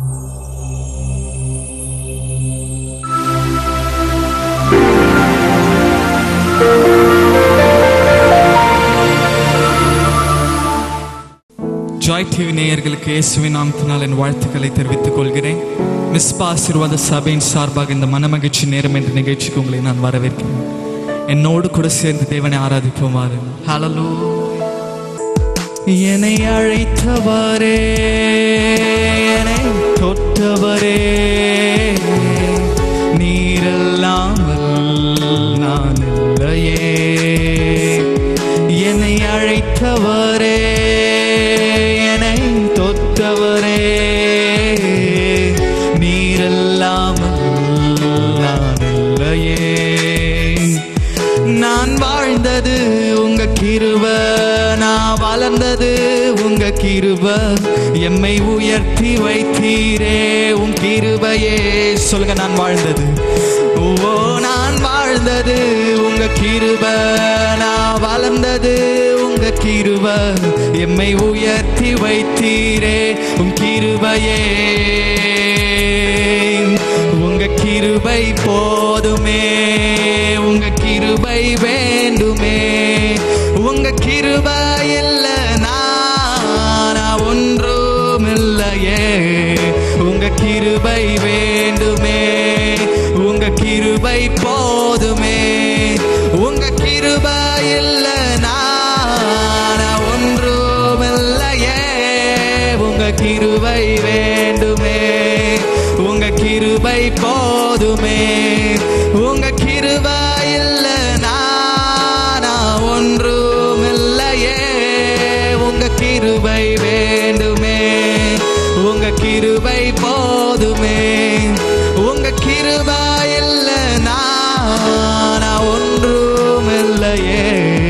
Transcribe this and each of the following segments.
Joy TV நேயர்களுக்கு இயேசுவின் நாமத்தினால் என் வாழ்த்துக்களை தெரிவித்துக் கொள்கிறேன் மிஸ்பா ஆசீர்வாத சபையின் சார்பாக இந்த மனமகிழ்ச்சி நேரம் என்ற நிகழ்ச்சிக்கு உங்களை நான் வரவேற்கிறேன் என்னோடு கூட சேர்ந்து தேவனை ஆராதிப்போமாறு ஹalleluya என்னை அழைத்தவரே என்னை தொட்டவரே நீரில்லாமல் நான் இல்லையே என்னை அழைத்தவரே என்னை தொட்டவரே நீரில்லாமல் நான் இல்லையே நான் வாழ்ந்தது உங்க கிருப நான் வளர்ந்தது உங்க கிருப எம்மை உயர்த்தி வைத்தீரே உன் கிருபையே சொல்லுங்க நான் வாழ்ந்தது ஓ நான் வாழ்ந்தது உங்க கிருப நான் வளர்ந்தது உங்க கிருப எம்மை உயர்த்தி வைத்தீரே உன் கிருபையே உங்க கிருபை போதுமே உங்க கிருபை வேண்டுமே உங்க கிருபை இல்ல நானா ஒன்றும் இல்லையே உங்க கிருபை வேண்டுமே உங்க கிருபை போதுமே உங்க கிருபை இல்ல நானா ஒன்றும் இல்லையே உங்க கிருபை வேண்டுமே உங்க கிருபை போதுமே உங்க கிருபை இல்ல நானா ஒன்றும் இல்லையே உங்க கிருபை வேண்டுமே உங்க கிருபை போதுமே உங்க கிருபை இல்ல நானா ஒன்றும் இல்லையே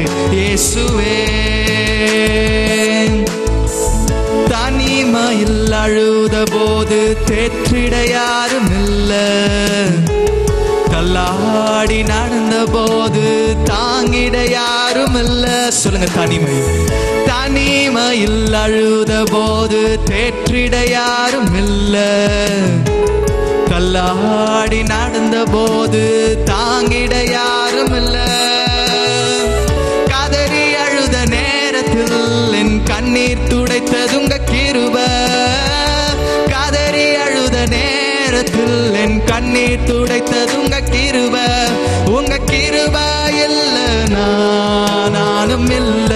இயேசுவே தனிமையில் அழுத போது தேற்றிட யாரும் இல்ல தள்ளாடி நடந்த போது தாங்கிட யாரும் இல்ல சொல்லுங்க தனிமை தனிமையில் அழுத போது தேற்றிட யாரும் இல்ல தள்ளாடி நடந்த போது தாங்கிட யாரும் இல்ல கதறி அழுத நேரத்தில் என் கண்ணீர் துடைத்தது உங்க கிருப கதறி அழுத நேரத்தில் என் கண்ணீர் துடைத்தது உங்க கிருப உங்க கிருப இல்ல நான் நானும் இல்ல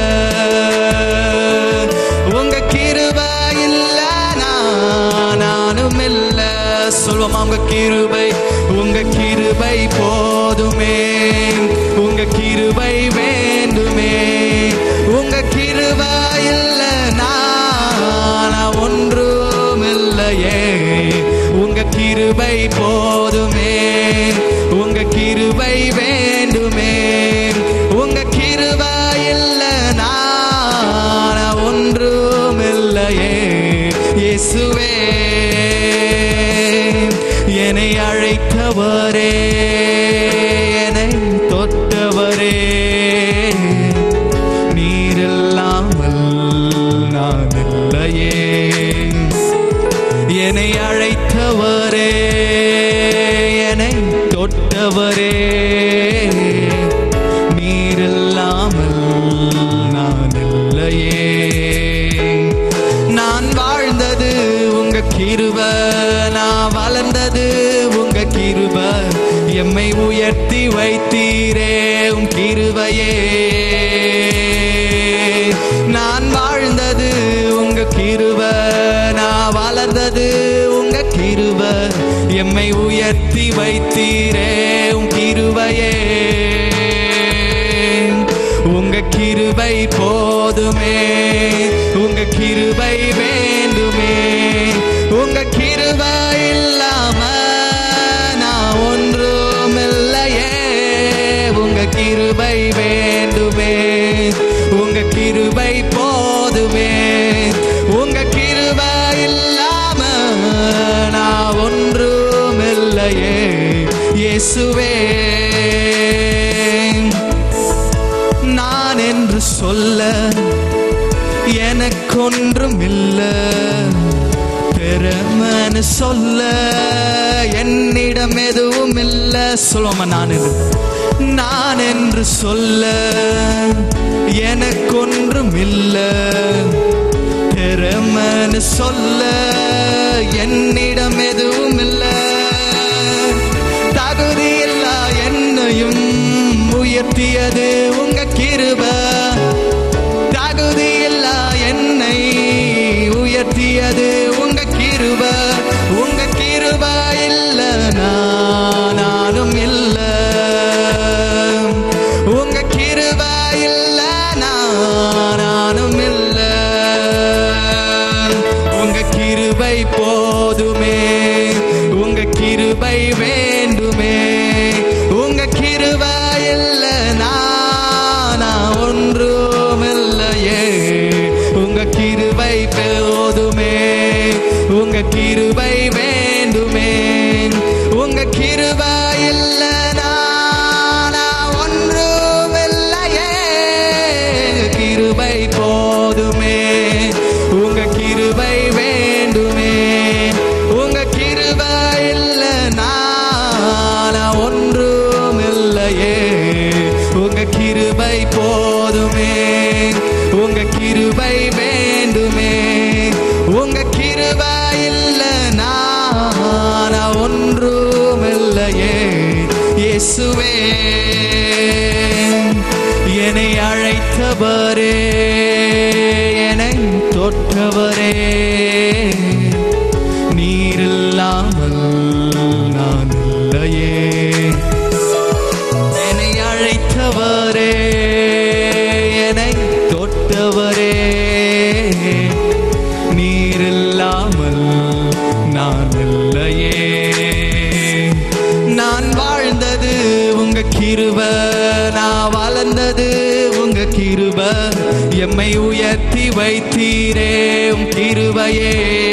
உங்க கிருப இல்ல நான் நானும் இல்ல சொல்வோமா உங்க கிருபை உங்க கிருபை போதுமே உங்க கிருபை வேண்டுமே உங்க கிருபை இல்ல நான் ஒன்றும் இல்லையே உங்க கிருபை போதுமே உங்க கிருபை வேண்டுமே உங்க கிருபை இல்ல நான் ஒன்றும் இல்லையே இயேசுவே என்னை அழைத்தவரே என்னை தொட்டவரே நீரில்லாமல் நான் இல்லையே என்னை அழைத்தவரே என்னை தொட்டவரே நீரில்லாமல் நான் இல்லையே நான் வாழ்ந்தது உங்க கிருப நான் வளர்ந்தது உங்க கிருப எம்மை உயர்த்தி வைத்தீரே உன் கிருபையே நான் வாழ்ந்தது உங்க கிருப நான் வளர்ந்தது உங்க கிருப எம்மை உயர்த்தி வைத்தீரே உன் கிருபையே உங்க கிருபை போதுமே உங்க கிருபை வேண்டுமே உங்க கிருபை இல்லாம நான் ஒன்றும் இல்லையே உங்க கிருபை வேண்டுமே உங்க கிருபை போதுமே உங்க கிருபை இல்லாம நான் ஒன்றும் இல்லையே இயேசுவே நான் என்று சொல்ல எனக்கொன்றும் இல்ல பெருமை திறமன்னு சொல்ல என்னிடம் எதுவும் இல்ல சொல்லுவோமா நான் என்று நான் என்று சொல்ல எனக்கொன்றும் இல்ல திறமன்னு சொல்ல என்னிடம் எதுவும் இல்ல தகுதி இல்லா என்னையும் உயர்த்தியது உங்க கிருபை தகுதி இல்லா என்னை உயர்த்தியது உங்க கிருப உங்க கிருப இல்ல நான் நானும் இல்ல உங்க கிருப இல்ல நான் நானும் இல்ல உங்க கிருபை போதுமே உங்க கிருபை வேண்டுமே உங்க கிருபை இல்ல நானா ஒன்றும் இல்லையே உங்க கிருபை போதுமே உங்க கிருபை வேண்டுமே உங்க கிருபை இல்ல நானா ஒன்றும் இல்லையே கிருபை போதுமே உங்க கிருபை வேண்டுமே உங்க கிருபை இல்ல நானா ஒன்றும் இல்லையே உங்க கிருபை போதுமே உங்க கிருபை வேண்டுமே உங்க கிருபை இல்ல நானா ஒன்றும் இல்லையே இயேசுவே என்னை அழைத்தவரே என்னை தொட்டவரே நீர் இல்லாமல் நான் இல்லையே என்னை அழைத்தவரே என்னை தொட்டவரே நீர் இல்லாமல் நான் இல்லையே நான் வாழ்ந்தது உங்க கிருப நான் வளர்ந்தது உங்க கிருப எம்மை உயர்த்தி வைத்தீரே உம் கிருபையே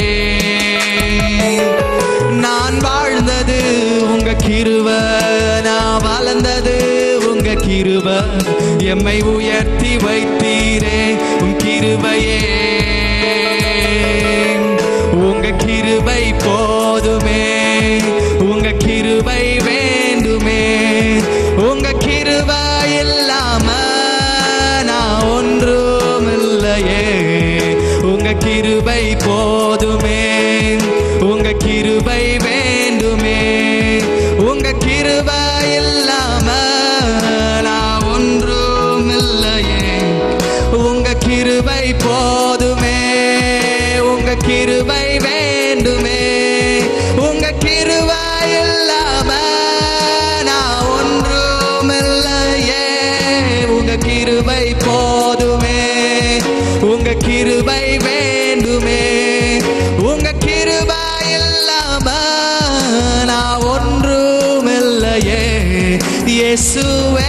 நான் வாழ்ந்தது உங்க கிருப நான் வளர்ந்தது உங்க கிருப எம்மை உயர்த்தி வைத்தீரே உம் கிருபையே உங்க கிருபை போதுமே உங்க கிருபை வேண்டுமே உங்க கிருபை இல்லாம நான் ஒன்றும் இல்லையே உங்க கிருபை போதுமே உங்க கிருபை வேண்டுமே உங்க கிருபை இல்லாம நான் ஒன்றும் இல்லையே உங்க கிருபை போதுமே உங்க கிருபை வேண்டுமே உங்க கிருபை இல்லாம நான் ஒன்றும் இல்லையே உங்க கிருபை போதுமே உங்க கிருபை வேண்டுமே உங்க கிருபை இல்லாம நான் ஒன்றும் இல்லையே இயேசுவே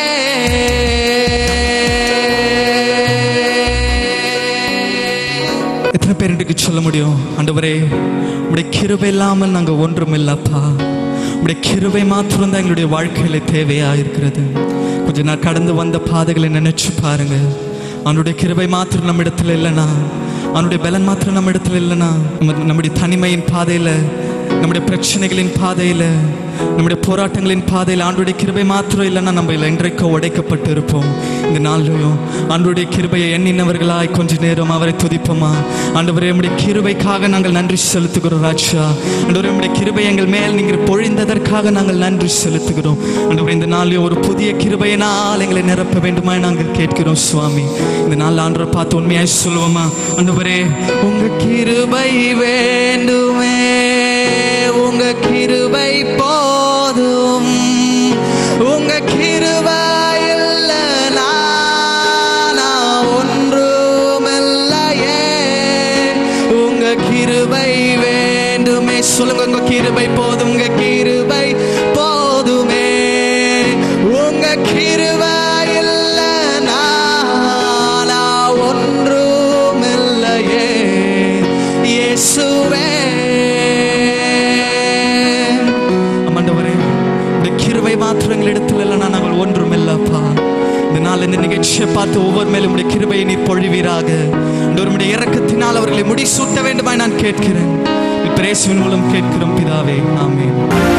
எத்தனை பேருக்கு சொல்ல முடியும் ஆண்டவரே உடைய கிருபை இல்லாமல் நாங்க ஒன்றும் இல்லப்பா உடைய கிருபை மாத்திரம் தான் எங்களுடைய வாழ்க்கையில தேவையா இருக்கிறது கொஞ்ச நாள் கடந்து வந்த பாதைகளை நினைச்சு பாருங்க அவனுடைய கிருபை மாத்திரம் நம்ம இடத்துல இல்லைனா அவனுடைய பலன் மாத்திரம் நம்ம இடத்துல இல்லைனா நம்ம நம்முடைய தனிமையின் பாதையில நம்முடைய பிரச்சனைகளின் பாதையில நம்முடைய போராட்டங்களின் பாதையில் ஆண்டுடைய கிருபை மாத்திரம் இல்லைன்னா நம்ம இல்லை இன்றைக்கோ உடைக்கப்பட்டு இருப்போம் இந்த நாள்லையும் ஆண்டுடைய கிருபையை எண்ணினவர்களாய் கொஞ்ச நேரம் அவரை துதிப்போமா ஆண்டவரே நம்முடைய கிருபைக்காக நாங்கள் நன்றி செலுத்துகிறோம் ராஜா ஆண்டவரே நம்முடைய கிருபை எங்கள் மேல் நீங்கள் பொழிந்ததற்காக நாங்கள் நன்றி செலுத்துகிறோம் ஆண்டவரே இந்த நாளையும் ஒரு புதிய கிருபையினால் எங்களை நிரப்ப வேண்டுமா நாங்கள் கேட்கிறோம் சுவாமி இந்த நாள் ஆண்டவரை பார்த்து உண்மையாய் சொல்லுவோமா ஆண்டவரே உங்க கிருபை வேண்டுமே உங்க கிருபை போதும் உங்க கிருபை இல்லைனா நான் ஒன்றுமில்லையே உங்க கிருபை வேண்டுமே சொல்லுங்க உங்க கிருபை போதும் உங்க கிருபை போதுமே உங்க கிருபை இல்லைனா நான் ஒன்றுமில்லையே இயேசுவே ஆமாண்டவரே இந்த கிருபை மாத்திரம் எங்களிடத்தில் இல்லைனா நாங்கள் ஒன்றும் இல்லப்பா இந்த நாள் இந்த நிகழ்ச்சியை பார்த்து ஒவ்வொரு மேலும் உடைய கிருபையை நீர் பொழிவீராக உடைய இறக்கத்தினால் அவர்களை முடிசூட்ட வேண்டுமாய் நான் கேட்கிறேன் பிரேசுவின் மூலம் கேட்கிறோம் பிதாவே ஆமென்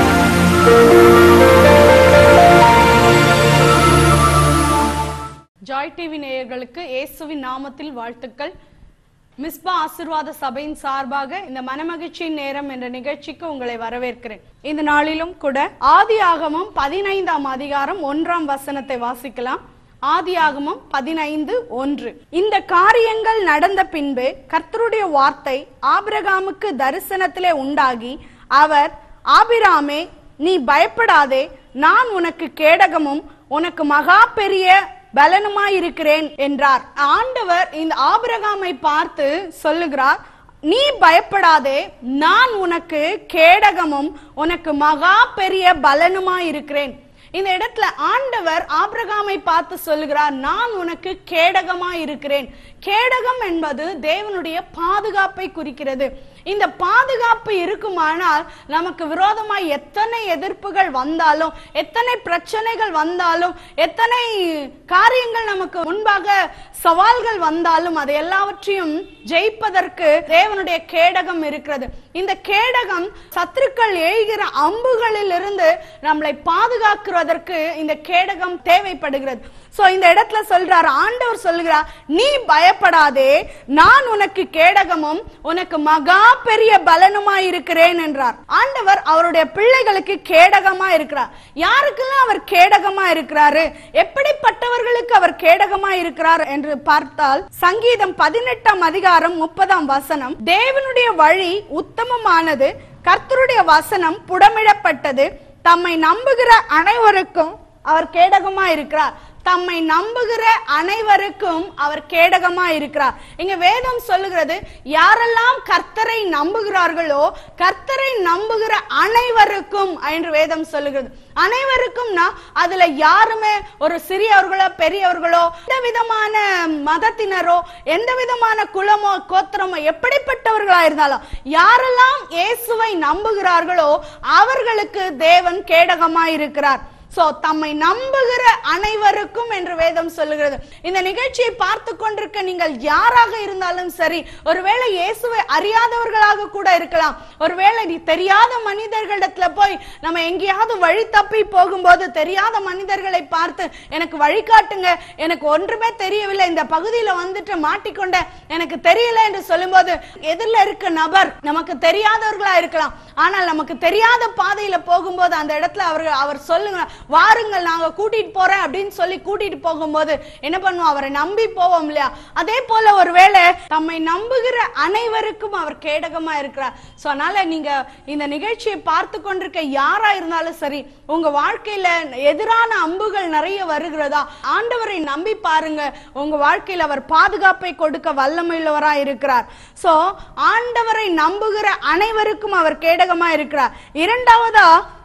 ஜாய் டிவி நேயர்களுக்கு இயேசுவின் நாமத்தில் வாழ்த்துக்கள் மிஸ்பா ஆசிர்வாத சபையின் சார்பாக இந்த மனமகிழ்ச்சியின் நேரம் என்ற நிகழ்ச்சிக்கு உங்களை வரவேற்கிறேன் இந்த நாளிலும் கூட ஆதி ஆகமம் பதினைந்தாம் அதிகாரம் ஒன்றாம் வசனத்தை வாசிக்கலாம் ஆதியாகமம் பதினைந்து ஒன்று இந்த காரியங்கள் நடந்த பின்பு கர்த்தருடைய வார்த்தை ஆபிரகாமுக்கு தரிசனத்திலே உண்டாகி அவர் ஆபிராமே நீ பயப்படாதே நான் உனக்கு கேடகமும் உனக்கு மகா பெரிய பலனுமாயிருக்கிறேன் என்றார் ஆண்டவர் இந்த ஆபிரகாமை பார்த்து சொல்லுகிறார் நீ பயப்படாதே நான் உனக்கு கேடகமும் உனக்கு மகா பெரிய பலனுமாயிருக்கிறேன் இந்த இடத்துல ஆண்டவர் ஆபிரகாமை பார்த்து சொல்லுகிறார் நான் உனக்கு கேடகமா இருக்கிறேன் கேடகம் என்பது தேவனுடைய பாதுகாப்பை குறிக்கிறது இந்த பாதுகாப்பு இருக்குமானால் நமக்கு விரோதமாய் எத்தனை எதிர்ப்புகள் வந்தாலும் எத்தனை பிரச்சனைகள் வந்தாலும் எத்தனை காரியங்கள் நமக்கு முன்பாக சவால்கள் வந்தாலும் அது எல்லாவற்றையும் ஜெயிப்பதற்கு தேவனுடைய கேடகம் இருக்கிறது இந்த கேடகம் சத்துருக்கள் எய்கிற அம்புகளில் இருந்து நம்மளை பாதுகாக்கிறதற்கு இந்த கேடகம் தேவைப்படுகிறது சோ இந்த இடத்துல சொல்றார் ஆண்டவர் சொல்லுகிறார் நீ பயப்படாதே நான் உனக்கு கேடகமும் உனக்கு மகா பெரிய பலனுமா இருக்கிறேன் என்றார் ஆண்டவர் அவருடைய பிள்ளைகளுக்கு கேடகமா இருக்கிறார் யாருக்கெல்லாம் அவர் கேடகமா இருக்கிறாரு எப்படிப்பட்டவர்களுக்கு அவர் கேடகமா இருக்கிறார் என்று பார்த்தால் சங்கீதம் பதினெட்டாம் அதிகாரம் முப்பதாம் வசனம் தேவனுடைய வழி உத்தமமானது கர்த்தருடைய வசனம் புடமிடப்பட்டது தம்மை நம்புகிற அனைவருக்கும் அவர் கேடகமா இருக்கிறார் தம்மை நம்புகிற அனைவருக்கும் அவர் கேடகமா இருக்கிறார் இங்க வேதம் சொல்லுகிறது யாரெல்லாம் கர்த்தரை நம்புகிறார்களோ கர்த்தரை நம்புகிற அனைவருக்கும் என்று வேதம் சொல்லுகிறது அனைவருக்கும்னா அதுல யாருமே ஒரு சிறியவர்களோ பெரியவர்களோ எந்த விதமான மதத்தினரோ எந்த விதமான குலமோ கோத்திரமோ எப்படிப்பட்டவர்களா இருந்தாலும் யாரெல்லாம் இயேசுவை நம்புகிறார்களோ அவர்களுக்கு தேவன் கேடகமா இருக்கிறார் சோ தம்மை நம்புகிற அனைவருக்கும் என்று வேதம் சொல்லுகிறது இந்த நிகழ்ச்சியை பார்த்து கொண்டிருக்க நீங்கள் யாராக இருந்தாலும் சரி ஒருவேளை இயேசுவை அறியாதவர்களாக கூட இருக்கலாம் ஒருவேளை நீ தெரியாத மனிதர்களிடத்துல போய் நம்ம எங்கேயாவது வழி தப்பி போகும்போது தெரியாத மனிதர்களை பார்த்து எனக்கு வழிகாட்டுங்க எனக்கு ஒன்றுமே தெரியவில்லை இந்த பகுதியில வந்துட்டு மாட்டிக்கொண்ட எனக்கு தெரியல என்று சொல்லும்போது எதிரில் இருக்க நபர் நமக்கு தெரியாதவர்களா இருக்கலாம் ஆனால் நமக்கு தெரியாத பாதையில போகும்போது அந்த இடத்துல அவர் அவர் சொல்லுங்க வாருங்கள் நாங்க கூட்டிட்டு போறேன் அப்படின்னு சொல்லி கூட்டிட்டு போகும்போது என்ன பண்ணுவோம் அவரை நம்பி போவோம் இல்லையா அதே போல ஒருவேளை தம்மை நம்புகிற அனைவருக்கும் அவர் கேடகமா இருக்கிறார் சோ அதனால நீங்க இந்த நிகழ்ச்சியை பார்த்து கொண்டிருக்க யாரா இருந்தாலும் சரி உங்க வாழ்க்கையில எதிரான அம்புகள் நிறைய வருகிறதா ஆண்டவரை நம்பி பாருங்க உங்க வாழ்க்கையில அவர் பாதுகாப்பை கொடுக்க வல்லமையுள்ளவரா இருக்கிறார் சோ ஆண்டவரை நம்புகிற அனைவருக்கும் அவர் கேடகமா இருக்கிறார் இரண்டாவதா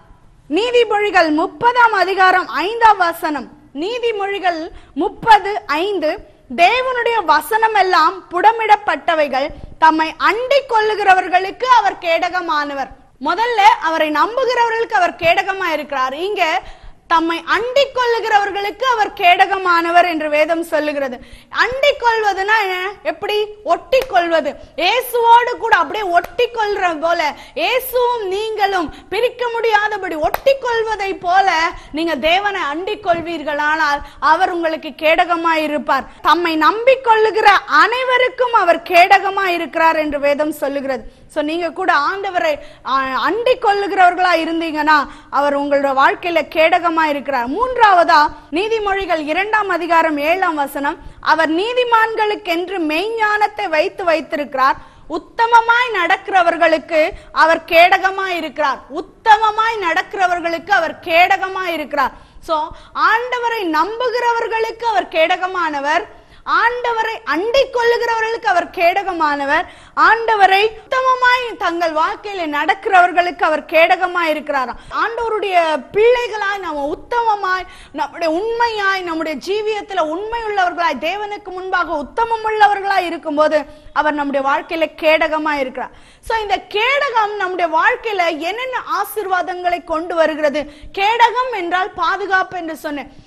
நீதிமொழிகள் முப்பதாம் அதிகாரம் ஐந்தாம் வசனம் நீதிமொழிகள் முப்பது ஐந்து தேவனுடைய வசனம் எல்லாம் புடமிடப்பட்டவைகள் தம்மை அண்டிக் கொள்ளுகிறவர்களுக்கு அவர் கேடகமானவர் முதல்ல அவரை நம்புகிறவர்களுக்கு அவர் கேடகமா இருக்கிறார் இங்க தம்மை அண்டிக் கொள்ளுகிறவர்களுக்கு அவர் கேடகமானவர் என்று வேதம் சொல்லுகிறது அண்டிக் கொள்வதுன்னா என்ன? எப்படி ஒட்டி கொள்வது இயேசுவோடு கூட அப்படியே ஒட்டி கொள்ற போல இயேசுவும் நீங்களும் பிரிக்க முடியாதபடி ஒட்டி கொள்வதை போல நீங்க தேவனை அண்டிக் கொள்வீர்களானால் அவர் உங்களுக்கு கேடகமாய் இருப்பார் தம்மை நம்பிக்கொள்ளுகிற அனைவருக்கும் அவர் கேடகமாய் இருக்கிறார் என்று வேதம் சொல்லுகிறது சோ நீங்க கூட ஆண்டவரை ஆஹ், அண்டிக் கொள்ளுகிறவர்களா இருந்தீங்கன்னா அவர் உங்களோட வாழ்க்கையில கேடகமா இருக்கிறார் மூன்றாவதா நீதிமொழிகள் இரண்டாம் அதிகாரம் ஏழாம் வசனம் அவர் நீதிமான்களுக்கென்று மெய்ஞானத்தை வைத்து வைத்திருக்கிறார் உத்தமமாய் நடக்கிறவர்களுக்கு அவர் கேடகமாய் இருக்கிறார் உத்தமமாய் நடக்கிறவர்களுக்கு அவர் கேடகமாய் இருக்கிறார் சோ ஆண்டவரை நம்புகிறவர்களுக்கு அவர் கேடகமானவர் ஆண்டவரை அண்டிக் கொள்ளுகிறவர்களுக்கு அவர் கேடகமானவர் ஆண்டவரை உத்தமமாய் தங்கள் வாழ்க்கையில நடக்கிறவர்களுக்கு அவர் கேடகமாய் இருக்கிறாராம் ஆண்டவருடைய பிள்ளைகளாய் நாம உத்தமமாய் நம்முடைய உண்மையாய் நம்முடைய ஜீவியத்துல உண்மை உள்ளவர்களாய் தேவனுக்கு முன்பாக உத்தமம் உள்ளவர்களாய் இருக்கும்போது அவர் நம்முடைய வாழ்க்கையில கேடகமாய் இருக்கிறார் சோ இந்த கேடகம் நம்முடைய வாழ்க்கையில என்னென்ன ஆசீர்வாதங்களை கொண்டு வருகிறது கேடகம் என்றால் பாதுகாப்பு என்று சொன்னேன்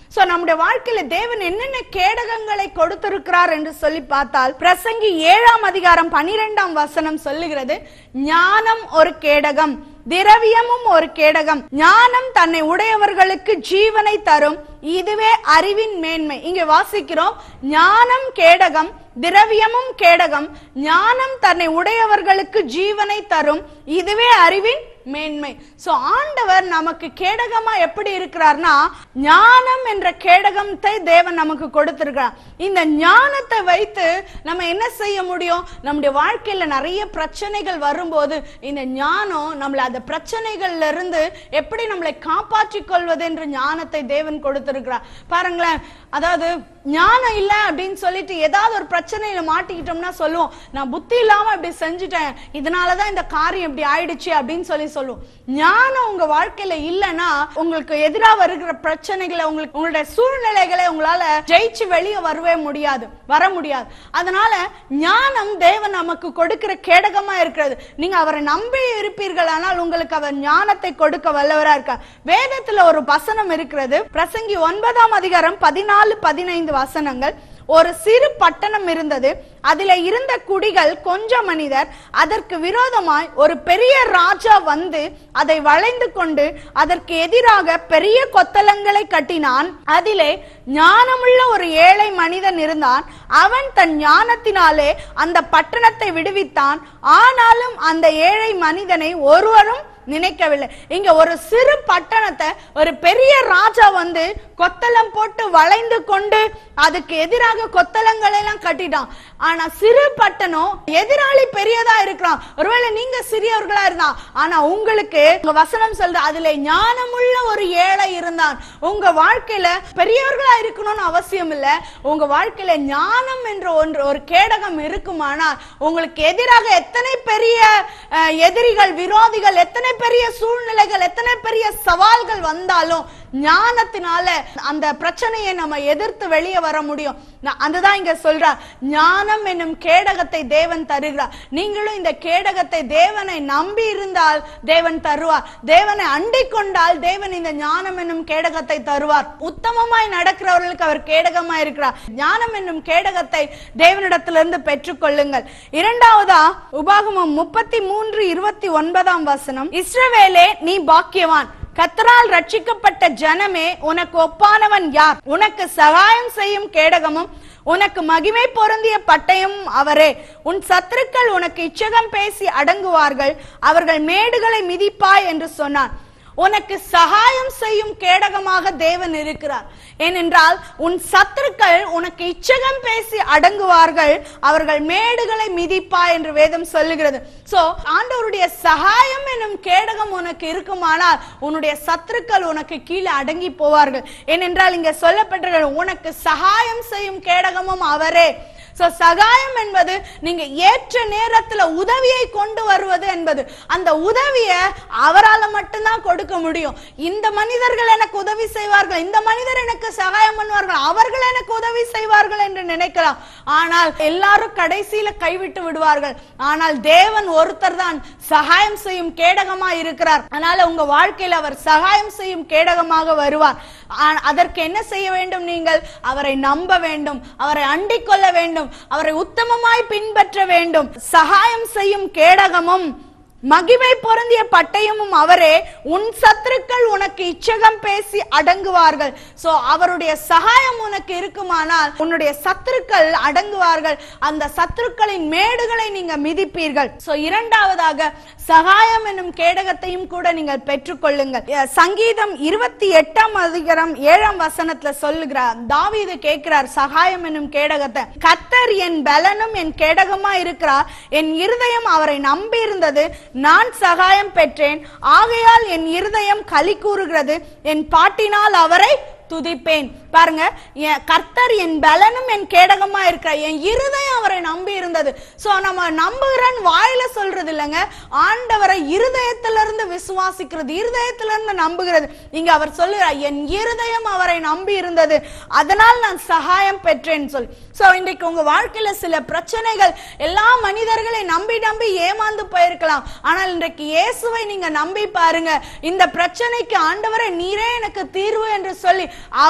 சோ நம்முடைய வாழ்க்கையில தேவன் என்னென்ன கேடகங்களை கொடுத்திருக்கிறார் என்று சொல்லி பார்த்தால் பிரசங்கி ஏழாம் அதிகாரம் பனிரெண்டாம் வசனம் சொல்லுகிறது ஞானம் ஒரு கேடகம் திரவியமும் ஒரு கேடகம் ஞானம் தன்னை உடையவர்களுக்கு ஜீவனை தரும் இதுவே அறிவின் மேன்மை இங்க வாசிக்கிறோம் ஞானம் கேடகம் திரவியமும் கேடகம் ஞானம் தன்னை உடையவர்களுக்கு ஜீவனை தரும் இதுவே அறிவின் மேன்மை சோ ஆண்டவர் நமக்கு கேடகமா எப்படி இருக்கிறார்னா ஞானம் என்ற கேடகத்தை தேவன் நமக்கு கொடுத்திருக்கிறார் இந்த ஞானத்தை வைத்து நம்ம என்ன செய்ய முடியும் நம்முடைய வாழ்க்கையில நிறைய பிரச்சனைகள் வரும்போது இந்த ஞானம் நம்மள அந்த பிரச்சனைகள்ல இருந்து எப்படி நம்மளை காப்பாற்றிக் கொள்வது என்ற ஞானத்தை தேவன் கொடுத்திருக்கிறார் பாருங்களேன் அதாவது ஞானம் இல்ல அப்படின்னு சொல்லிட்டு ஏதாவது ஒரு பிரச்சனையில மாட்டிக்கிட்டோம்னா சொல்லுவோம் நான் புத்தி இல்லாம இப்படி செஞ்சுட்டேன் இதனாலதான் இந்த காரியம் இப்படி ஆயிடுச்சு அப்படின்னு சொல்லி சொல்லுவோம் ஞானம் உங்க வாழ்க்கையில இல்லைன்னா உங்களுக்கு எதிரா வருகிற பிரச்சனைகளை உங்களுக்கு உங்களுடைய சூழ்நிலைகளை உங்களால ஜெயிச்சு வெளியே வரவே முடியாது வர முடியாது அதனால ஞானம் தேவன் நமக்கு கொடுக்கிற கேடகமா இருக்கிறது நீங்க அவரை நம்பி இருப்பீர்கள் ஆனால் உங்களுக்கு அவர் ஞானத்தை கொடுக்க வல்லவரா இருக்கார் வேதத்துல ஒரு வசனம் இருக்கிறது பிரசங்கி ஒன்பதாம் அதிகாரம் பதினாலு பதினைந்து வசனங்கள் ஒரு சிறு பட்டணம் இருந்தது அதில இருந்த குடிகள் கொஞ்ச மனிதர் அதற்கு விரோதமாய் ஒரு பெரிய ராஜா வந்து அதை வளைந்து கொண்டு அதற்கு எதிராக பெரிய கொத்தளங்களை கட்டினான் அதிலே ஞானமுள்ள ஒரு ஏழை மனிதன் இருந்தான் அவன் தன் ஞானத்தினாலே அந்த பட்டணத்தை விடுவித்தான் ஆனாலும் அந்த ஏழை மனிதனை ஒருவரும் நினைக்கவில்லை இங்க ஒரு சிறு பட்டணத்தை ஒரு பெரிய ராஜா வந்து கொத்தளம் போட்டு வளைந்து கொண்டு அதுக்கு எதிராக கொத்தளங்களை எல்லாம் கட்டிட்டான் ஆனா சிறு பட்டணம் எதிராளி பெரியதா இருக்கிறான் ஒருவேளை நீங்க சிறியவர்களா இருந்தா ஆனா உங்களுக்கு உங்க வசனம் சொல்றது அதுல ஞானமுள்ள ஒரு ஏழை இருந்தான் உங்க வாழ்க்கையில பெரியவர்களா இருக்கணும்னு அவசியம் இல்ல உங்க வாழ்க்கையில ஞானம் என்ற ஒன்று ஒரு கேடகம் இருக்குமானா உங்களுக்கு எதிராக எத்தனை பெரிய அஹ், எதிரிகள் விரோதிகள் எத்தனை பெரிய சூழ்நிலைகள் எத்தனை பெரிய சவால்கள் வந்தாலும் ஞானத்தினால அந்த பிரச்சனையை நம்ம எதிர்த்து வெளியே வர முடியும் நான் அதுதான் இங்க சொல்றார் ஞானம் என்னும் கேடகத்தை தேவன் தருகிறார் நீங்களும் இந்த கேடகத்தை தேவனை நம்பி இருந்தால் தேவன் தருவார் தேவனை அண்டிக் கொண்டால் தேவன் இந்த ஞானம் என்னும் கேடகத்தை தருவார் உத்தமமாய் நடக்கிறவர்களுக்கு அவர் கேடகமா இருக்கிறார் ஞானம் என்னும் கேடகத்தை தேவனிடத்திலிருந்து பெற்றுக்கொள்ளுங்கள் இரண்டாவதா உபாகமம் முப்பத்தி மூன்று இருபத்தி ஒன்பதாம் வசனம் இஸ்ரவேலே நீ பாக்கியவான் கத்தரால் ரட்சிக்கப்பட்ட ஜனமே உனக்கு ஒப்பானவன் யார் உனக்கு சகாயம் செய்யும் கேடகமும் உனக்கு மகிமை பொருந்திய பட்டயமும் அவரே உன் சத்துருக்கள் உனக்கு இச்சகம் பேசி அடங்குவார்கள் அவர்கள் மேடுகளை மிதிப்பாய் என்று சொன்னான் உனக்கு சகாயம் செய்யும் கேடகமாக தேவன் இருக்கிறார் ஏனென்றால் உன் சத்துருக்கள் உனக்கு இச்சகம் பேசி அடங்குவார்கள் அவர்கள் மேடுகளை மிதிப்பா என்று வேதம் சொல்லுகிறது சோ ஆண்டவருடைய சகாயம் எனும் கேடகம் உனக்கு இருக்குமானால் உன்னுடைய சத்துருக்கள் உனக்கு கீழே அடங்கி போவார்கள் ஏனென்றால் இங்க சொல்லப்பட்டிருக்கிறது உனக்கு சகாயம் செய்யும் கேடகமும் அவரே சோ சகாயம் என்பது நீங்க ஏற்ற நேரத்துல உதவியை கொண்டு வருவது என்பது அந்த உதவிய அவரால மட்டும்தான் கொடுக்க முடியும் இந்த மனிதர்கள் எனக்கு உதவி செய்வார்கள் இந்த மனிதர் எனக்கு சகாயம் பண்ணுவார்கள் அவர்கள் எனக்கு உதவி செய்வார்கள் என்று நினைக்கலாம் ஆனால் எல்லாரும் கடைசியில கைவிட்டு விடுவார்கள் ஆனால் தேவன் ஒருத்தர் தான் சகாயம் செய்யும் கேடகமா இருக்கிறார் அதனால உங்க வாழ்க்கையில அவர் சகாயம் செய்யும் கேடகமாக வருவார் ஆ- அதற்கு என்ன செய்ய வேண்டும் நீங்கள் அவரை நம்ப வேண்டும் அவரை அண்டிக் கொள்ள வேண்டும் அவரை உத்தமமாய் பின்பற்ற வேண்டும் சகாயம் செய்யும் கேடகமும் மகிமை பொருந்திய பட்டயமும் அவரே உன் சத்துருக்கள் உனக்கு இச்சகம் பேசி அடங்குவார்கள் சோ அவருடைய சகாயம் உனக்கு இருக்குமானால் உன்னுடைய சத்துருக்கள் அடங்குவார்கள் அந்த சத்துருக்களின் மேடுகளை நீங்க மிதிப்பீர்கள் சோ இரண்டாவதாக சகாயம் என்னும் கேடகத்தையும் கூட நீங்கள் பெற்றுக்கொள்ளுங்கள் அஹ் சங்கீதம் இருபத்தி எட்டாம் அதிகாரம் ஏழாம் வசனத்துல சொல்லுகிறார் தாவீது கேட்கிறார் சகாயம் என்னும் கேடகத்தை கத்தர் என் பலனும் என் கேடகமா இருக்கிறார் என் இருதயம் அவரை நம்பி இருந்தது நான் சகாயம் பெற்றேன் ஆகையால் என் இருதயம் களி கூறுகிறது என் பாட்டினால் அவரை துதிப்பேன் பாருங்க என் கர்த்தர் என் பலனும் என் கேடகமா இருக்கிற என் இருதயம் அவரை நம்பி இருந்தது சோ நம்ம நம்புகிறேன் வாயில சொல்றது இல்லைங்க ஆண்டவரை இருதயத்திலிருந்து விசுவாசிக்கிறது இருதயத்திலிருந்து நம்புகிறது இங்க அவர் சொல்லுகிறார் என் இருதயம் அவரை நம்பி இருந்தது அதனால் நான் சகாயம் பெற்றேன் சொல் சோ இன்றைக்கு உங்க வாழ்க்கையில சில பிரச்சனைகள் எல்லா மனிதர்களை நம்பி நம்பி ஏமாந்து போயிருக்கலாம் ஆனால் இன்றைக்கு இயேசுவை நீங்க நம்பி பாருங்க இந்த பிரச்சனைக்கு ஆண்டவரை நீரே எனக்கு தீர்வு என்று சொல்லி அவரை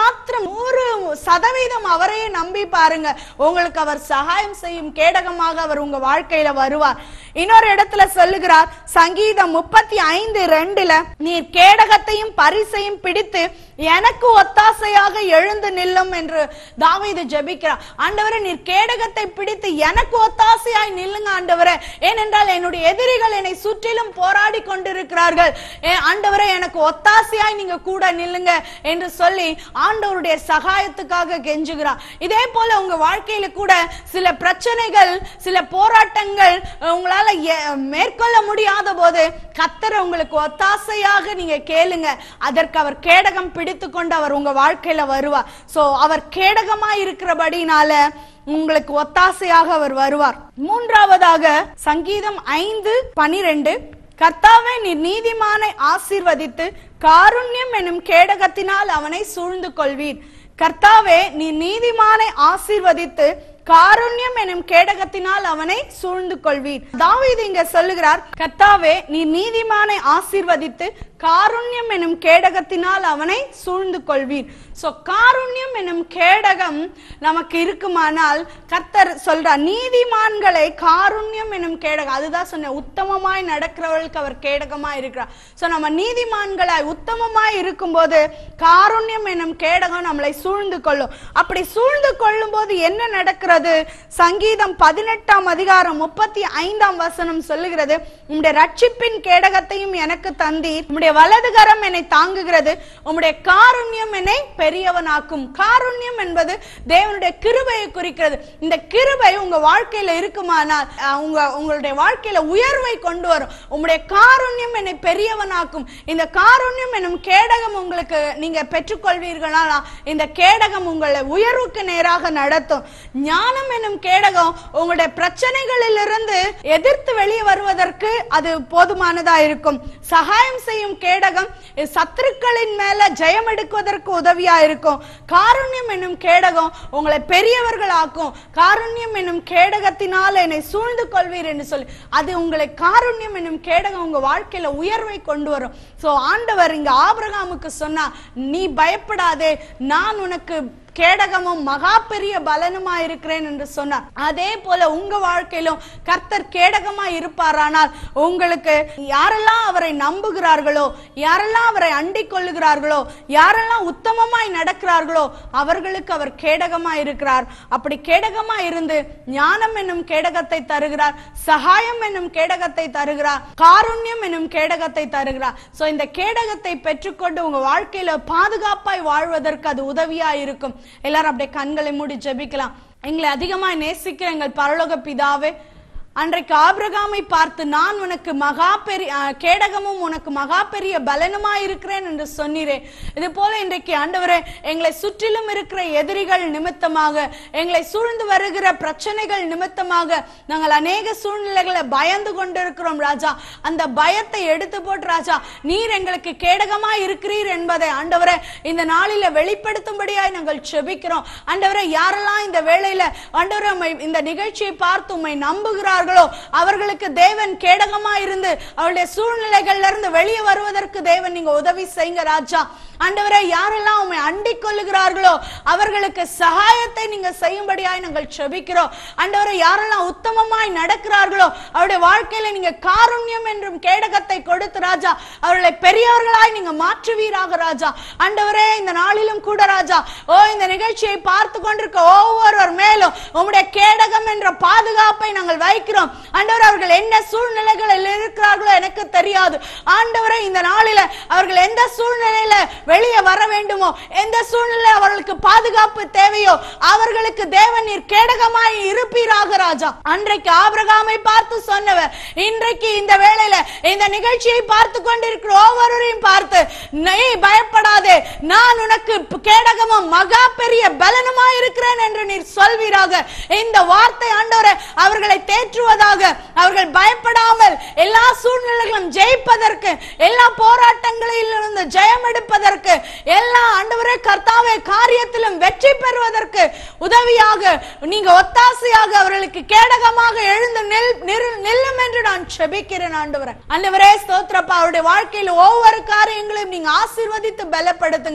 மாத்திரம் நூறு சதவீதம் அவரையே நம்பி பாருங்க உங்களுக்கு அவர் சகாயம் செய்யும் கேடகமாக அவர் உங்க வாழ்க்கையில வருவார் இன்னொரு இடத்துல சொல்லுகிறார் சங்கீதம் முப்பத்தி ஐந்து ரெண்டுல நீர் கேடகத்தையும் பரிசையும் பிடித்து எனக்கு ஒத்தாசையாக எழுந்து நில்லும் என்று தாவீது ஜெபிக்கிறார் ஆண்டவரே நீர் கேடகத்தை பிடித்து எனக்கு ஒத்தாசையாய் நில்லுங்க ஆண்டவரே ஏனென்றால் என்னுடைய எதிரிகள் என்னை சுற்றிலும் போராடி கொண்டிருக்கிறார்கள் ஏ, ஆண்டவரே எனக்கு ஒத்தாசையாய் நீங்க கூட நில்லுங்க என்று சொல்லி ஆண்டவருடைய சகாயத்துக்காக கெஞ்சுகிறார் இதே போல உங்க வாழ்க்கையில கூட சில பிரச்சனைகள் சில போராட்டங்கள் அஹ், உங்களால எ- மேற்கொள்ள முடியாத போது கத்தரை உங்களுக்கு ஒத்தாசையாக நீங்க கேளுங்க அதற்கு அவர் கேடகம் பிடித்து கொண்டு அவர் உங்க வாழ்க்கையில வருவார் சோ அவர் கேடகமா இருக்கிறபடினால உங்களுக்கு ஒத்தாசையாக அவர் வருவார் மூன்றாவதாக சங்கீதம் ஐந்து பனிரெண்டு கர்த்தாவே நீ நீதிமானை ஆசீர்வதித்து காருண்யம் எனும் கேடகத்தினால் அவனை சூழ்ந்து கொள்வீர் கர்த்தாவே நீ நீதிமானை ஆசீர்வதித்து காருண்யம் எனும் கேடகத்தினால் அவனை சூழ்ந்து கொள்வீர் தாவீது இங்க சொல்லுகிறார் கர்த்தாவே நீ நீதிமானை ஆசீர்வதித்து காருண்யம் எனும் கேடகத்தினால் அவனை சூழ்ந்து கொள்வீர் சோ காருண்யம் எனும் கேடகம் நமக்கு இருக்குமானால் கர்த்தர் சொல்றார் நீதிமான்களை காருண்யம் எனும் கேடகம் அதுதான் சொன்ன உத்தமமாய் நடக்கிறவர்களுக்கு அவர் கேடகமா இருக்கிறார் சோ நம்ம நீதிமான்களாய் உத்தமமாய் இருக்கும்போது காருண்யம் எனும் கேடகம் நம்மளை சூழ்ந்து கொள்ளும் அப்படி சூழ்ந்து கொள்ளும் போது என்ன நடக்கிறது சங்கீதம் பதினெட்டாம் அதிகாரம் முப்பத்தி ஐந்தாம் வசனம் சொல்லுகிறது உம்முடைய ரட்சிப்பின் கேடகத்தையும் எனக்கு தந்தீர் உம்முடைய வலது கரம் என்னை தாங்குகிறது உம்முடைய காருண்யம் என்னை பெரியவனாக்கும் காருண்யம் என்பது தேவனுடைய கிருபையை குறிக்கிறது இந்த கிருபை உங்க வாழ்க்கையில இருக்குமானால் அஹ், உங்க உங்களுடைய வாழ்க்கையில உயர்வை கொண்டு வரும் உம்முடைய காருண்யம் என்னை பெரியவனாக்கும் இந்த காருண்யம் என்னும் கேடகம் உங்களுக்கு நீங்க பெற்றுக்கொள்வீர்களானா இந்த கேடகம் உங்களை உயர்வுக்கு நேராக நடத்தும் ஞானம் என்னும் கேடகம் உங்களுடைய பிரச்சனைகளிலிருந்து எதிர்த்து வெளியே வருவதற்கு அது போதுமானதா இருக்கும் சகாயம் செய்யும் கேடகம் சத்துருக்களின் மேல ஜெயம் எடுக்குவதற்கு உதவியா இருக்கும் காருண்யம் என்னும் கேடகம் உங்களை பெரியவர்களாக்கும் காருண்யம் என்னும் கேடகத்தினால் என்னை சூழ்ந்து கொள்வீர் என்று சொல்லி அது உங்களை காருண்யம் என்னும் கேடகம் உங்க வாழ்க்கையில உயர்வை கொண்டு வரும் சோ ஆண்டவர் இங்க ஆபிரகாமுக்கு சொன்னா நீ பயப்படாதே நான் உனக்கு கேடகமும் மகா பெரிய பலனுமா இருக்கிறேன் என்று சொன்னார் அதே போல உங்க வாழ்க்கையிலும் கர்த்தர் கேடகமா இருப்பாரானால் உங்களுக்கு யாரெல்லாம் அவரை நம்புகிறார்களோ யாரெல்லாம் அவரை அண்டிக் கொள்ளுகிறார்களோ யாரெல்லாம் உத்தமமாய் நடக்கிறார்களோ அவர்களுக்கு அவர் கேடகமா இருக்கிறார் அப்படி கேடகமா இருந்து ஞானம் என்னும் கேடகத்தை தருகிறார் சகாயம் என்னும் கேடகத்தை தருகிறார் காருண்யம் என்னும் கேடகத்தை தருகிறார் சோ இந்த கேடகத்தை பெற்றுக்கொண்டு உங்க வாழ்க்கையில பாதுகாப்பாய் வாழ்வதற்கு அது உதவியா இருக்கும் எல்லாரும் அப்படியே கண்களை மூடி ஜெபிக்கலாம் எங்களை அதிகமாய் நேசிக்கிற எங்கள் பரலோக பிதாவே அன்றைக்கு ஆபிரகாமை பார்த்து நான் உனக்கு மகா பெரிய அஹ், கேடகமும் உனக்கு மகா பெரிய பலனுமா இருக்கிறேன் என்று சொன்னீரே இது போல இன்றைக்கு ஆண்டவரே எங்களை சுற்றிலும் இருக்கிற எதிரிகள் நிமித்தமாக எங்களை சூழ்ந்து வருகிற பிரச்சனைகள் நிமித்தமாக நாங்கள் அநேக சூழ்நிலைகளை பயந்து கொண்டிருக்கிறோம் ராஜா அந்த பயத்தை எடுத்து போட்டு ராஜா நீர் எங்களுக்கு கேடகமா இருக்கிறீர் என்பதை ஆண்டவரே இந்த நாளில வெளிப்படுத்தும்படியாய் நாங்கள் செபிக்கிறோம் ஆண்டவரே யாரெல்லாம் இந்த வேளையில ஆண்டவரே உம்மை இந்த நிகழ்ச்சியை பார்த்து உம்மை நம்புகிறார்களோ அவர்களுக்கு தேவன் கேடகமா இருந்து அவருடைய சூழ்நிலைகள்ல இருந்து வெளியே வருவதற்கு தேவன் நீங்க உதவி செய்யுங்க ராஜா ஆண்டவரே யாரெல்லாம் உம்மை அண்டிக் கொள்ளுகிறார்களோ அவர்களுக்கு சகாயத்தை நீங்க செய்யும்படியாய் நாங்கள் செபிக்கிறோம் ஆண்டவரே யாரெல்லாம் உத்தமமாய் நடக்கிறார்களோ அவருடைய வாழ்க்கையில நீங்க காருண்யம் என்றும் கேடகத்தை கொடுத்து ராஜா அவர்களை பெரியவர்களாய் நீங்க மாற்றுவீராக ராஜா ஆண்டவரே இந்த நாளிலும் கூட ராஜா ஓ இந்த நிகழ்ச்சியை பார்த்து கொண்டிருக்க ஒவ்வொருவர் மேலும் உம்முடைய கேடகம் என்ற பாதுகாப்பை நாங்கள் வைக்கிறோம் ஆண்டவர் அவர்கள் என்ன சூழ்நிலைகளில் இருக்கிறார்களோ எனக்கு தெரியாது ஆண்டவரே இந்த நாளில அவர்கள் எந்த சூழ்நிலையில வெளியே வர வேண்டுமோ எந்த சூழ்நிலை அவர்களுக்கு பாதுகாப்பு தேவையோ அவர்களுக்கு தேவன் நீர் கேடகமாய் இருப்பீராக ராஜா அன்றைக்கு ஆபிரகாமை பார்த்து சொன்னவர் இன்றைக்கு இந்த வேளையில இந்த நிகழ்ச்சியை பார்த்து கொண்டிருக்கிற ஒவ்வொருவரையும் பார்த்து நீ பயப்படாதே நான் உனக்கு கேடகமும் மகா பெரிய பலனுமாய் இருக்கிறேன் என்று நீர் சொல்வீராக இந்த வார்த்தை ஆண்டவரே அவர்களை தேற்றுவதாக அவர்கள் பயப்படாமல் எல்லா சூழ்நிலைகளும் ஜெயிப்பதற்கு எல்லா போராட்டங்களில் இருந்து ஜெயம் எடுப்பதற்கு எல்லா ஆண்டவரே கர்த்தாவே காரியத்திலும் வெற்றி பெறுவதற்கு உதவியாக நீங்க ஒத்தாசையாக அவர்களுக்கு கேடகமாக எழுந்து நில் நிறு- நில்லும் என்று நான் செபிக்கிறேன் ஆண்டவரே ஆண்டவரே ஸ்தோத்திரப்பா அவருடைய வாழ்க்கையில் ஒவ்வொரு காரியங்களையும் நீங்க ஆசீர்வதித்து பலப்படுத்துங்க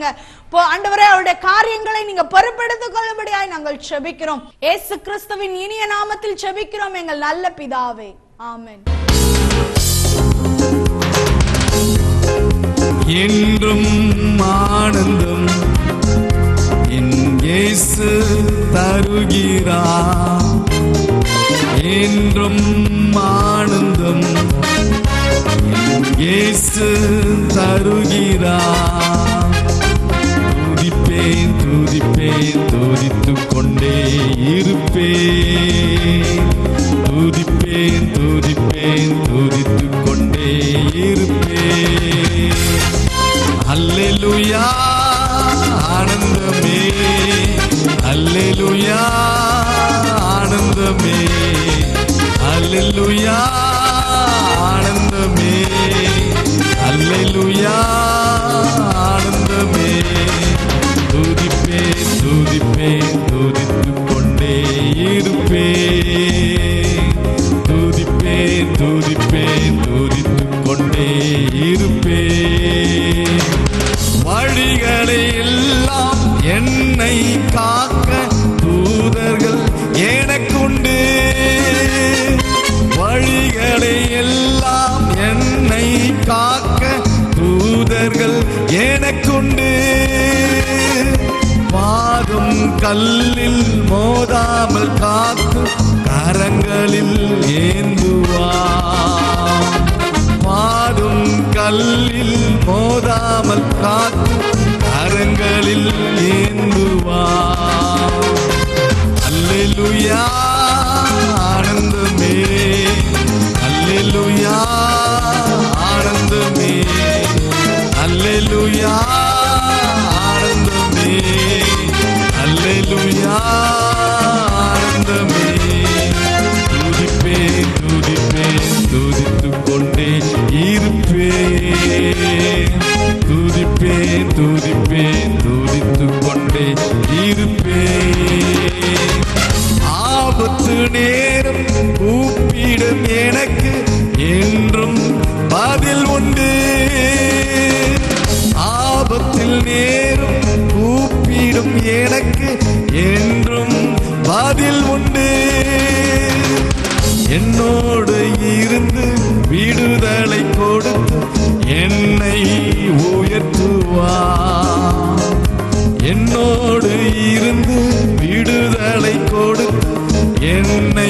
இப்போ ஆண்டவரே அவருடைய காரியங்களை நீங்க பொறுப்பெடுத்துக் கொள்ளும்படியாய் நாங்கள் செபிக்கிறோம் ஏசு கிறிஸ்துவின் இனிய நாமத்தில் செபிக்கிறோம் எங்கள் நல்ல பிதாவே ஆமென் என்றும் ஆனந்தம் என் இயேசு தருகிறார் என்றும் ஆனந்தம் என் இயேசு தருகிறார் துதிப்பேன் துதிப்பேன் துதித்துக் கொண்டே இருப்பேன் துதிப்பேன் துதிப்பேன் துதித்துக் கொண்டே இருப்பேன் அல்லேலூயா ஆனந்தமே அல்லேலூயா ஆனந்தமே அல்லேலூயா ஆனந்தமே அல்லேலூயா ஆனந்தமே துதிப்பேன் துதிப்பேன் துதித்துக் கொண்டே இருப்பேன் துதிப்பேன் துதிப்பேன் துதித்துக் கொண்டே இருப்பேன் வழிகளை எல்லாம் என்னை காக்க தூதர்கள் எனக்குண்டு வழிகளை எல்லாம் என்னை காக்க தூதர்கள் எனக்குண்டு பாதம் கல்லில் மோதாமல் காக்கும் கரங்களில் ஏந்துவார் பாடும் கல்லில் மோதாமல் காக்கும் கரங்களில் ஏந்துவார் அல்லேலூயா ஆனந்தமே அல்லேலூயா ஆனந்தமே அல்லேலூயா ஆனந்தமே அல்லேலூயா ஆனந்தமே துதிப்பேன் துதிப்பேன் துதித்துக் கொண்டே இருப்பேன் துதிப்பேன் துதிப்பேன் துதித்துக் கொண்டே இருப்பேன் ஆபத்து நேரம் கூப்பிடும் எனக்கு என்றும் பதில் உண்டு ஆபத்தில் நேரம் கூப்பிடும் எனக்கு என்றும் பதில் உண்டு என்னோடு இருந்து விடுதலை கொடுத்து என்னை உயர்த்துவார் என்னோடு இருந்து விடுதலை கொடுத்து என்னை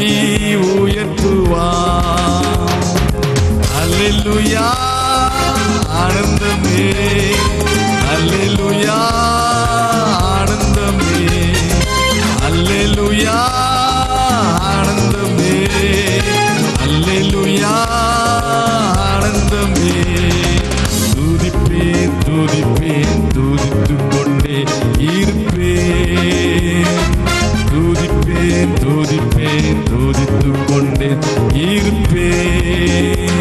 உயர்த்துவார் அல்லேலூயா ஆனந்தமே அல்லேலூயா ஆனந்தமே அல்லேலூயா ஆனந்தமே அல்லேலூயா ஆனந்தமே துதிப்பேன் துதிப்பேன் துதித்துக் கொண்டே இருப்பேன் துதிப்பேன் துதிப்பேன் துதித்துக் கொண்டே இருப்பேன்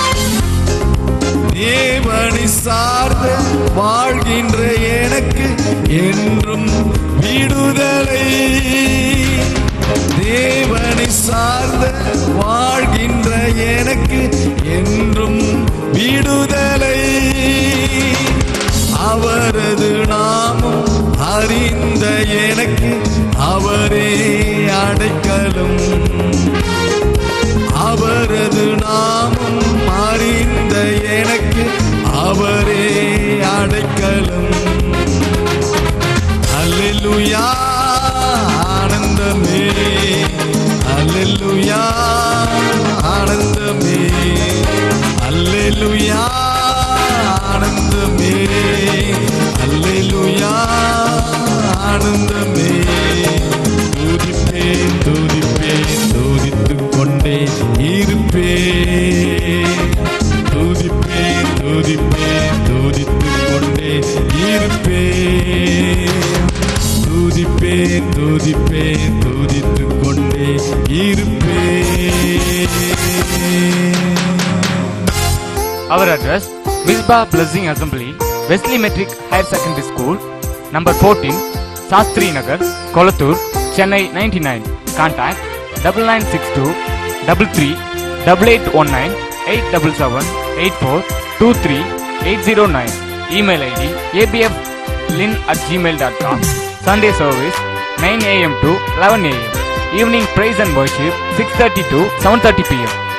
தேவனை சார்ந்து வாழ்கின்ற எனக்கு என்றும் விடுதலை தேவனை சார்ந்து வாழ்கின்ற எனக்கு என்றும் விடுதலை அவரது நாமம் அறிந்த எனக்கு அவரே அடைக்கலும் அவரது நாமம் அறிந்த எனக்கு அவரே அடைக்கலும் அல்லேலூயா ஆனந்தமே அல்லேலூயா ஆனந்தமே அல்லேலூயா ஆனந்தமே அல்லேலூயா ஆனந்தமே துதிப்பேன் துதிப்பேன் துதித்துக் கொண்டே இருப்பேன் துதிப்பேன் துதிப்பேன் துதித்துக் கொண்டே இருப்பேன் துதிப்பேன் துதிப்பேன் துதித்துக் கொண்டே இருப்பேன் Our address Misbah Blessing Assembly, Wesley Metric Higher Secondary School, number 14, Sastri Nagar, Kolathur, Chennai 99. Contact double nine six two double three double eight one nine eight double seven eight four two three eight zero nine. Email ID abf lin at gmail.com. Sunday service 9 a.m. to 11 a.m. Evening praise and worship 6.30 to 7.30 p.m.